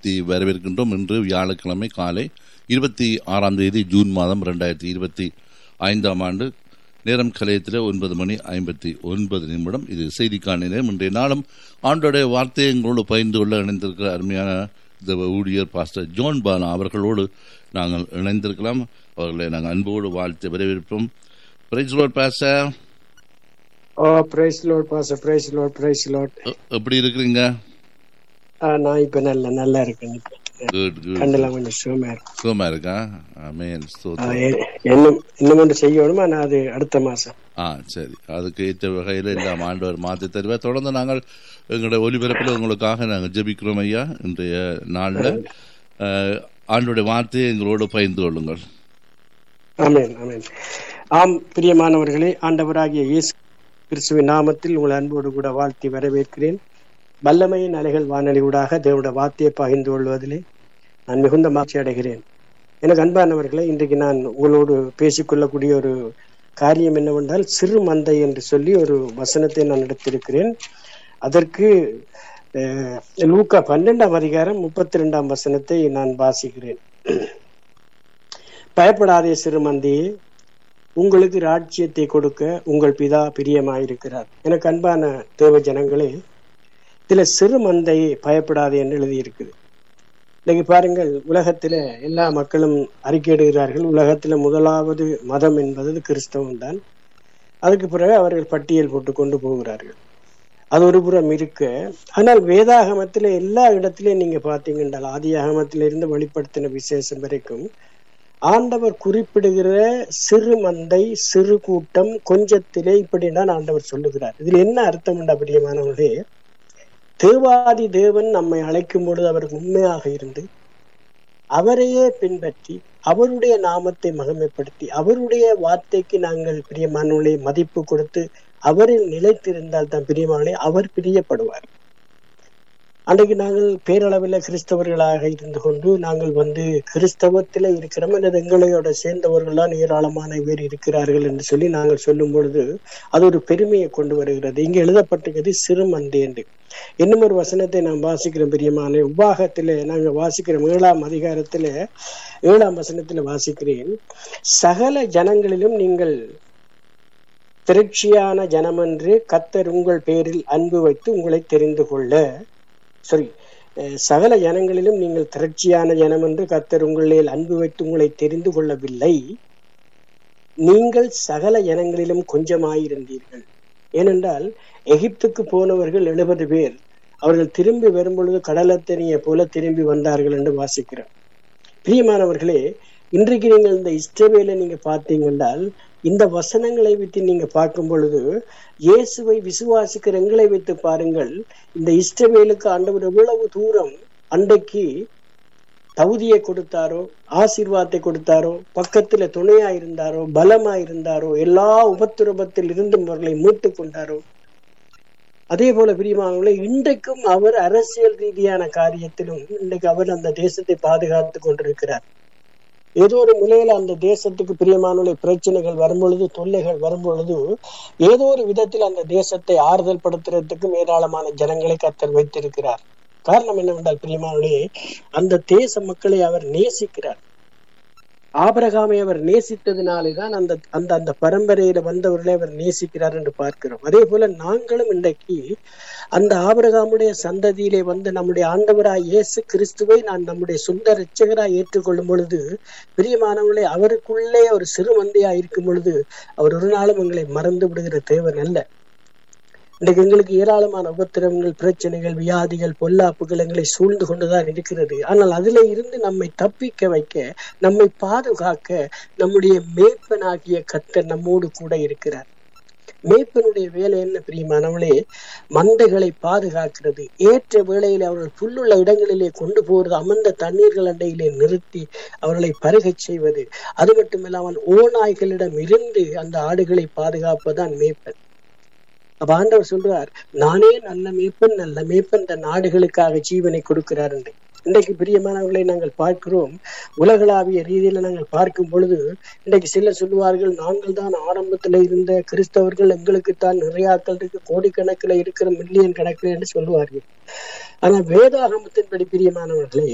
வாழ்த்தி வரவேற்கின்றோம் இன்று வியாழக்கிழமை காலை இருபத்தி ஆறாம் தேதி ஜூன் மாதம் ரெண்டாயிரத்தி இருபத்தி ஐந்தாம் ஆண்டு நேரம் கலையத்தில் ஒன்பது மணி ஐம்பத்தி ஒன்பது நிமிடம் இது செய்திக்கான நேரம் இன்றைய நாளும் ஆண்டோடைய வார்த்தையை எங்களோடு பகிர்ந்து கொள்ள இணைந்திருக்கிற அருமையான தேவ ஊழியர் பாஸ்டர் ஜோன் பாலா அவர்களோடு நாங்கள் இணைந்திருக்கலாம் அவர்களை நாங்கள் அன்போடு வாழ்த்து வரவேற்போம் பிரைஸ் ரோட் பாச ஓ பிரைஸ் லோட் பாச பிரைஸ் லோட் பிரைஸ் லோட் எப்படி இருக்கிறீங்க நான் இப்ப நல்ல நல்லா இருக்கேன் இப்ப. குட் குட் கண்டெல்லாம் கொஞ்சம் சுகமா இருக்கு சுகமா இருக்கா ஆமேன் ஆ, ஸ்தோத்திரம் எ- இன்னும் இன்னும் ஒன்று செய்யணுமா நான் அது அடுத்த மாசம் ஆ சரி அதுக்கு ஏற்ற வகையில் எல்லாம் ஆண்டவர் மாற்றி தருவார் தொடர்ந்து நாங்கள் எங்களுடைய ஒலிபரப்பில் உங்களுக்காக நாங்கள் ஜெபிக்கிறோம் ஐயா இன்றைய நாளில் ஆண்டோடைய வார்த்தையை எங்களோடு பகிர்ந்து கொள்ளுங்கள் ஆமென் ஆமென் ஆம் பிரியமானவர்களே ஆண்டவராகிய இயேசு கிறிஸ்துவின் நாமத்தில் உங்கள் அன்போடு கூட வாழ்த்தி வரவேற்கிறேன் வல்லமையின் அலைகள் வானொலி ஊடாக தேவனுடைய வார்த்தையை பகிர்ந்து கொள்வதிலே நான் மிகுந்த மகிழ்ச்சி அடைகிறேன் எனக்கு அன்பானவர்களே இன்றைக்கு நான் உங்களோடு பேசிக்கொள்ளக்கூடிய ஒரு காரியம் என்னவென்றால் சிறு மந்தை என்று சொல்லி ஒரு வசனத்தை நான் எடுத்திருக்கிறேன் அதற்கு அஹ், லூக்கா பன்னெண்டாம் அதிகாரம் முப்பத்தி ரெண்டாம் வசனத்தை நான் வாசிக்கிறேன் பயப்படாதே சிறுமந்தியே உங்களுக்கு ராஜ்யத்தை கொடுக்க உங்கள் பிதா பிரியமாயிருக்கிறார் எனக்கு அன்பான தேவ ஜனங்களே இதுல சிறு மந்தை பயப்படாதே என்று எழுதியிருக்குது இன்னைக்கு பாருங்கள் உலகத்துல எல்லா மக்களும் அறிக்கையிடுகிறார்கள் உலகத்துல முதலாவது மதம் என்பது கிறிஸ்தவம் தான் அதுக்கு பிறகு அவர்கள் பட்டியல் போட்டு கொண்டு போகிறார்கள் அது ஒரு புறம் இருக்க ஆனால் வேதாகமத்துல எல்லா இடத்திலையும் நீங்க பாத்தீங்கன்னா ஆதி ஆகமத்திலிருந்து வெளிப்படுத்தின விசேஷம் வரைக்கும் ஆண்டவர் குறிப்பிடுகிற சிறு மந்தை சிறு கூட்டம் கொஞ்சத்திலே இப்படிதான் ஆண்டவர் சொல்லுகிறார் இதுல என்ன அர்த்தம் உண்டா பிரியமானவர்களே தேவாதி தேவன் நம்மை அழைக்கும் பொழுது அவர் உண்மையாக இருந்து அவரையே பின்பற்றி அவருடைய நாமத்தை மகிமைப்படுத்தி அவருடைய வார்த்தைக்கு நாங்கள் பிரியமானவர்களே மதிப்பு கொடுத்து அவரில் நிலைத்திருந்தால் தான் பிரியமானே அவர் பிரியப்படுவார் அன்றைக்கு நாங்கள் பேரளவில் கிறிஸ்தவர்களாக இருந்து கொண்டு நாங்கள் வந்து கிறிஸ்தவத்தில் இருக்கிறோம் அல்லது எங்களையோட சேர்ந்தவர்கள்லாம் ஏராளமான பேர் இருக்கிறார்கள் என்று சொல்லி நாங்கள் சொல்லும் பொழுது அது ஒரு பெருமையை கொண்டு வருகிறது இங்கே எழுதப்பட்டிருக்கிறது சிறுமந்தை என்று இன்னும் ஒரு வசனத்தை நான் வாசிக்கிறோம் பிரியமான உபாகத்திலே நாங்கள் வாசிக்கிறோம் ஏழாம் அதிகாரத்திலே ஏழாம் வசனத்துல வாசிக்கிறேன் சகல ஜனங்களிலும் நீங்கள் திரட்சியான ஜனமென்று கத்தர் உங்கள் பேரில் அன்பு வைத்து உங்களை தெரிந்து கொள்ள சாரி அஹ், சகல ஜனங்களிலும் நீங்கள் திரட்சியான ஜனம் என்று கத்தர் உங்களில் அன்பு வைத்து உங்களை தெரிந்து கொள்ளவில்லை நீங்கள் சகல ஜனங்களிலும் கொஞ்சமாயிருந்தீர்கள் ஏனென்றால் எகிப்துக்கு போனவர்கள் எழுபது பேர் அவர்கள் திரும்பி வரும்பொழுது கடலத்தனியை போல திரும்பி வந்தார்கள் என்று வாசிக்கிறோம் பிரியமானவர்களே இன்றைக்கு நீங்கள் இந்த இஸ்ரவேலை நீங்க பார்த்தீங்கன்றால் இந்த வசனங்களை வைத்து நீங்க பார்க்கும் பொழுது இயேசுவை விசுவாசிக்கிற எங்களை வைத்து பாருங்கள் இந்த இஸ்ரவேலுக்கு ஆண்டவர் எவ்வளவு தூரம் அன்றைக்கு தகுதியை கொடுத்தாரோ ஆசீர்வாதத்தை கொடுத்தாரோ பக்கத்துல துணையா இருந்தாரோ பலமா இருந்தாரோ எல்லா உபத்திரபத்தில் இருந்தும் அவர்களை மீட்டு கொண்டாரோ அதே போல பிரியமானவர்களே இன்றைக்கும் அவர் அரசியல் ரீதியான காரியத்திலும் இன்றைக்கு அவர் அந்த தேசத்தை பாதுகாத்து கொண்டிருக்கிறார் ஏதோ ஒரு நிலையில அந்த தேசத்துக்கு பிரியமானவர்களை பிரச்சனைகள் வரும்பொழுது தொல்லைகள் வரும்பொழுது ஏதோ ஒரு விதத்தில் அந்த தேசத்தை ஆறுதல் படுத்துறதுக்கும் ஏராளமான ஜனங்களை கத்தர் வைத்திருக்கிறார் காரணம் என்னவென்றால் பிரியமானவர்களே அந்த தேச மக்களை அவர் நேசிக்கிறார் ஆபரகாமை அவர் நேசித்ததினாலே தான் அந்த அந்த அந்த பரம்பரையில வந்தவர்களை அவர் நேசிக்கிறார் என்று பார்க்கிறோம் அதே போல நாங்களும் இன்றைக்கு அந்த ஆபரகாமுடைய சந்ததியிலே வந்து நம்முடைய ஆண்டவராய் இயேசு கிறிஸ்துவை நான் நம்முடைய சொந்த இரட்சகராய் ஏற்றுக்கொள்ளும் பொழுது பிரியமானவர்களே அவருக்குள்ளே ஒரு சிறு மந்தையா இருக்கும் பொழுது அவர் ஒரு நாளும் எங்களை மறந்து விடுகிற தேவன் அல்ல இன்றைக்கு எங்களுக்கு ஏராளமான உபத்திரவங்கள் பிரச்சனைகள் வியாதிகள் பொல்லாப்புகள் எங்களை சூழ்ந்து கொண்டுதான் இருக்கிறது ஆனால் அதிலே இருந்து நம்மை தப்பிக்க வைக்க நம்மை பாதுகாக்க நம்முடைய மேய்ப்பனாகிய கத்தர் நம்மோடு கூட இருக்கிறார் மேய்ப்பனுடைய வேலை என்ன பிரியமானவளே மந்தைகளை பாதுகாக்கிறது ஏற்ற வேளையில் அவர்கள் புல்லுள்ள இடங்களிலே கொண்டு போறது அமர்ந்த தண்ணீர்கள் அண்டையிலே நிறுத்தி அவர்களை பருகச் செய்வது அது மட்டுமில்லாமல் ஓநாய்களிடம் இருந்து அந்த ஆடுகளை பாதுகாப்பதுதான் மேய்ப்பன் அப்ப ஆண்டவர் சொல்றார் நானே நல்ல மேய்ப்பன் நல்ல மேய்ப்பன் தன் நாடுகளுக்காக ஜீவனை கொடுக்கிறார் என்று இன்றைக்கு பிரியமானவர்களை நாங்கள் பார்க்கிறோம் உலகளாவிய ரீதியில நாங்கள் பார்க்கும் பொழுது இன்றைக்கு சிலர் சொல்லுவார்கள் நாங்கள் தான் ஆரம்பத்துல இருந்த கிறிஸ்தவர்கள் எங்களுக்கு தான் நிறையாக்கள் இருக்கு கோடிக்கணக்கில் இருக்கிற மில்லியன் கணக்கில் என்று சொல்லுவார்கள் ஆனா வேதாகமத்தின்படி பிரியமானவர்களே